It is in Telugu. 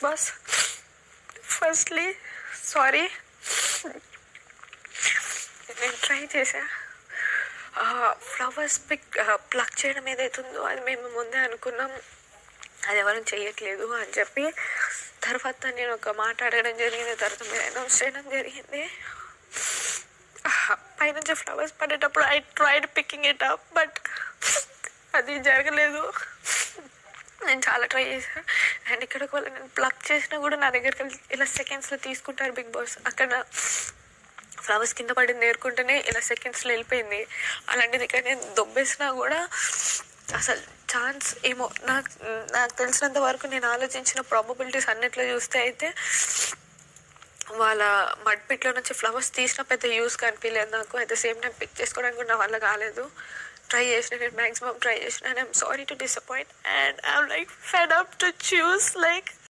బాస్ ఫస్ట్లీ సారీ నేను ట్రై చేసా ఫ్లవర్స్ పిక్ ప్లక్ చేయడం ఏదైతుందో అది మేము ముందే అనుకున్నాం అది ఎవరు చేయట్లేదు అని చెప్పి తర్వాత నేను ఒక మాట అడగడం జరిగింది తర్వాత మీరు అనౌన్స్ చేయడం జరిగింది పైనుంచి ఫ్లవర్స్ పడేటప్పుడు I tried picking it up but అది జరగలేదు నేను చాలా ట్రై చేశాను అండ్ ఇక్కడ ఒకవేళ నేను ప్లక్ చేసినా కూడా నా దగ్గరికి వెళ్ళి ఇలా సెకండ్స్లో తీసుకుంటారు బిగ్ బాస్ అక్కడ ఫ్లవర్స్ కింద పడి నేర్కుంటేనే ఇలా సెకండ్స్లో వెళ్ళిపోయింది అలాంటిది ఇక్కడ నేను దొబ్బేసినా కూడా అసలు ఛాన్స్ ఏమో నాకు నాకు తెలిసినంత వరకు నేను ఆలోచించిన ప్రాబబిలిటీస్ అన్నిట్లో చూస్తే అయితే వాళ్ళ మడ్ పిట్లో నుంచి ఫ్లవర్స్ తీసిన పెద్ద యూస్ కనిపించలేదు నాకు at the same time pick చేసుకోవడానికి కూడా నా వల్ల కాలేదు ట్రై చేసిన నేను మ్యాక్సిమం ట్రై చేసిన and I'm sorry to disappoint and I'm like fed up to choose like